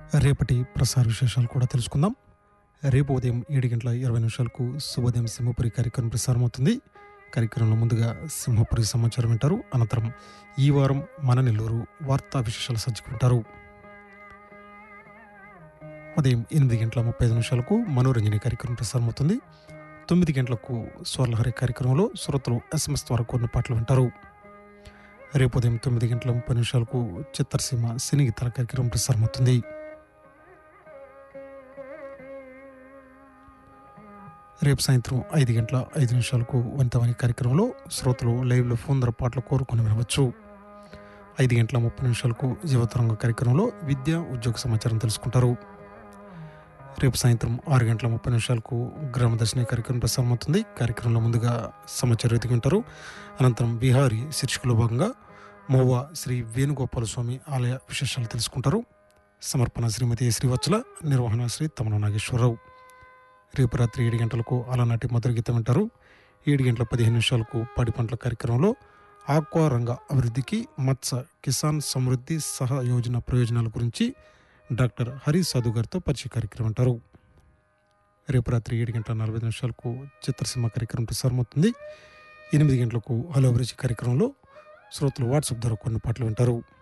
రేపటి ప్రసార విశేషాలు కూడా తెలుసుకుందాం రేపు ఉదయం ఏడు గంటల ఇరవై నిమిషాలకు శుభోదయం సింహపురి కార్యక్రమం ప్రసారమవుతుంది కార్యక్రమంలో ముందుగా సింహపురి సమాచారం వింటారు అనంతరం ఈ వారం మన నెల్లూరు వార్తా విశేషాలు సంచుకుంటారు ఉదయం ఎనిమిది గంటల ముప్పై ఐదు నిమిషాలకు మనోరంజన కార్యక్రమం ప్రసారమవుతుంది తొమ్మిది గంటలకు స్వర్లహరి కార్యక్రమంలో శ్రోతలు ఎస్ఎంఎస్ ద్వారా కొన్ని పాటలు వింటారు రేపు ఉదయం తొమ్మిది గంటల ముప్పై నిమిషాలకు చిత్రసీమ సినీ గీతాల కార్యక్రమం ప్రసారమవుతుంది రేపు సాయంత్రం ఐదు గంటల ఐదు నిమిషాలకు వంతవాణి కార్యక్రమంలో శ్రోతలు లైవ్లో ఫోన్ ద్వారా పాటలు కోరుకొని వినవచ్చు ఐదు గంటల ముప్పై నిమిషాలకు యువతరంగ కార్యక్రమంలో విద్య ఉద్యోగ సమాచారం తెలుసుకుంటారు రేపు సాయంత్రం ఆరు గంటల ముప్పై నిమిషాలకు గ్రామ దర్శన కార్యక్రమం ప్రసారమవుతుంది కార్యక్రమంలో ముందుగా సమాచారం ఎదుగుంటారు అనంతరం బీహారీ శీర్షికలో భాగంగా మోవా శ్రీ వేణుగోపాల స్వామి ఆలయ విశేషాలు తెలుసుకుంటారు సమర్పణ శ్రీమతి శ్రీవత్సల నిర్వహణ శ్రీ తమన నాగేశ్వరరావు రేపు రాత్రి ఏడు గంటలకు అలనాటి మధుర గీతం వింటారు ఏడు గంటల పదిహేను నిమిషాలకు పాడి పంటల కార్యక్రమంలో ఆక్వా రంగ అభివృద్ధికి మత్స్య కిసాన్ సమృద్ధి సహ యోజన ప్రయోజనాల గురించి డాక్టర్ హరి సాధు గారితో పరిచయ కార్యక్రమం అంటారు రేపు రాత్రి ఏడు గంటల నలభై నిమిషాలకు చిత్రసీమ కార్యక్రమం ప్రసారమవుతుంది ఎనిమిది గంటలకు హలో అభిరుచి కార్యక్రమంలో శ్రోతలు వాట్సాప్ ద్వారా కొన్ని పాటలు వింటారు